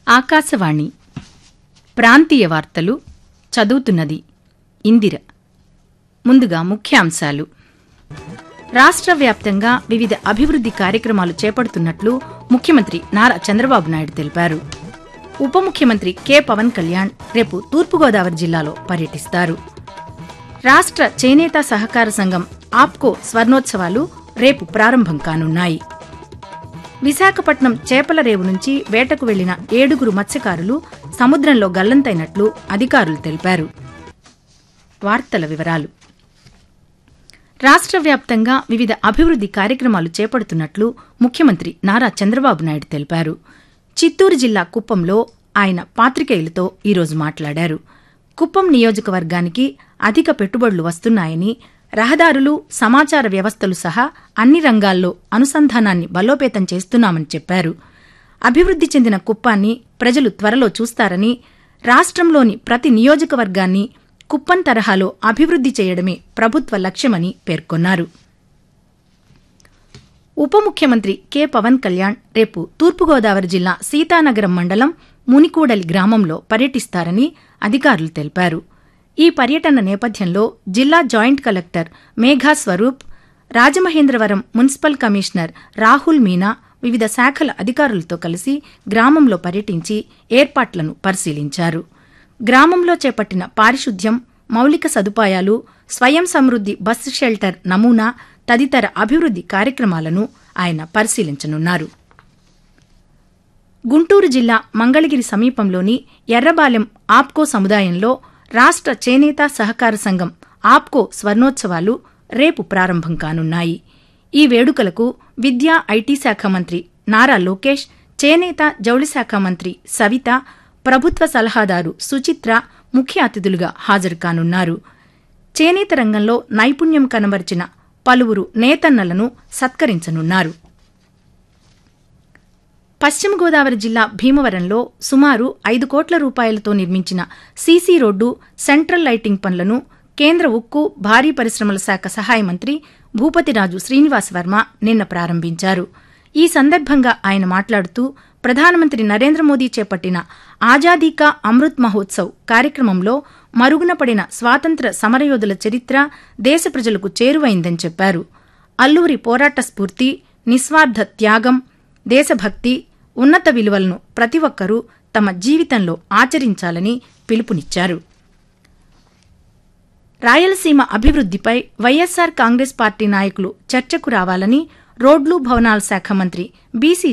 ఆకాశవాణి ప్రాంతీయ వార్తలు చదువుతున్నది ఇందిర ముందుగా ముఖ్యాంశాలు రాష్ట్ర వ్యాప్తంగా వివిధ అభివృద్ది కార్యక్రమాలు చేపడుతున్నట్లు ముఖ్యమంత్రి నారా చంద్రబాబు నాయుడు తెలిపారు ఉప ముఖ్యమంత్రి కె పవన్ కళ్యాణ్ రేపు తూర్పుగోదావరి జిల్లాలో పర్యటిస్తారు రాష్ట్ర చేనేత సహకార సంఘం ఆప్కో స్వర్ణోత్సవాలు రేపు ప్రారంభం కానున్నాయి విశాఖపట్నం చేపల రేవు నుంచి వేటకు వెళ్లిన ఏడుగురు మత్స్యకారులు సముద్రంలో గల్లంతైనట్లు అధికారులు తెలిపారు వార్తల వివరాలు రాష్ట్ర వ్యాప్తంగా వివిధ అభివృద్ది కార్యక్రమాలు చేపడుతున్నట్లు ముఖ్యమంత్రి నారా చంద్రబాబు నాయుడు తెలిపారు చిత్తూరు జిల్లా కుప్పంలో ఆయన పాత్రికేయులతో ఈరోజు మాట్లాడారు కుప్పం నియోజకవర్గానికి అధిక పెట్టుబడులు వస్తున్నాయని రహదారులు సమాచార వ్యవస్థలు సహా అన్ని రంగాల్లో అనుసంధానాన్ని బలోపేతం చేస్తున్నామని చెప్పారు అభివృద్ది చెందిన కుప్పాన్ని ప్రజలు త్వరలో చూస్తారని రాష్ట్రంలోని ప్రతి నియోజకవర్గాన్ని కుప్పం తరహాలో అభివృద్ది చేయడమే ప్రభుత్వ లక్ష్యమని పేర్కొన్నారు ఉప ముఖ్యమంత్రి కె పవన్ కళ్యాణ్ రేపు తూర్పుగోదావరి జిల్లా సీతానగరం మండలం మునికూడలి గ్రామంలో పర్యటిస్తారని అధికారులు తెలిపారు ఈ పర్యటన నేపథ్యంలో జిల్లా joint collector Megha Swaroop Rajamahendravaram municipal commissioner Rahul Meena వివిధ శాఖల అధికారులతో కలిసి గ్రామంలో పర్యటించి ఏర్పాట్లను పరిశీలించారు గ్రామంలో చేపట్టిన పారిశుద్ధ్యం మౌలిక సదుపాయాలు స్వయం సమృద్ది బస్సు షెల్టర్ నమూనా తదితర అభివృద్ది కార్యక్రమాలను ఆయన పరిశీలించనున్నారు గుంటూరు జిల్లా మంగళగిరి సమీపంలోని ఎర్రబాలెం ఆప్కో సముదాయంలో రాష్ట్ర చేనేత సహకార సంఘం ఆప్కో స్వర్ణోత్సవాలు రేపు ప్రారంభం కానున్నాయి ఈ వేడుకలకు విద్యా ఐటీ శాఖ మంత్రి నారా లోకేష్ చేనేత జౌళి శాఖ మంత్రి సవిత ప్రభుత్వ సలహాదారు సుచిత్ర ముఖ్య అతిథులుగా హాజరు కానున్నారు చేనేత రంగంలో నైపుణ్యం కనబరిచిన పలువురు నేతన్నలను సత్కరించనున్నారు పశ్చిమ గోదావరి జిల్లా భీమవరంలో సుమారు ఐదు కోట్ల రూపాయలతో నిర్మించిన సీసీ రోడ్డు సెంట్రల్ లైటింగ్ పనులను కేంద్ర ఉక్కు భారీ పరిశ్రమల శాఖ సహాయ మంత్రి భూపతిరాజు శ్రీనివాస్ వర్మ నిన్న ప్రారంభించారు ఈ సందర్భంగా ఆయన మాట్లాడుతూ ప్రధానమంత్రి నరేంద్ర మోదీ చేపట్టిన ఆజాదీ కా అమృత్ మహోత్సవ్ కార్యక్రమంలో మరుగున పడిన స్వాతంత్ర సమరయోధుల చరిత్ర దేశ ప్రజలకు చేరువైందని చెప్పారు అల్లూరి పోరాట స్ఫూర్తి నిస్వార్థ త్యాగం దేశభక్తి ఉన్నత విలువలను ప్రతి ఒక్కరూ తమ జీవితంలో ఆచరించాలని పిలుపునిచ్చారు రాయలసీమ అభివృద్దిపై వైఎస్సార్ కాంగ్రెస్ పార్టీ నాయకులు చర్చకు రావాలని రోడ్లు భవనాల శాఖ మంత్రి బీసీ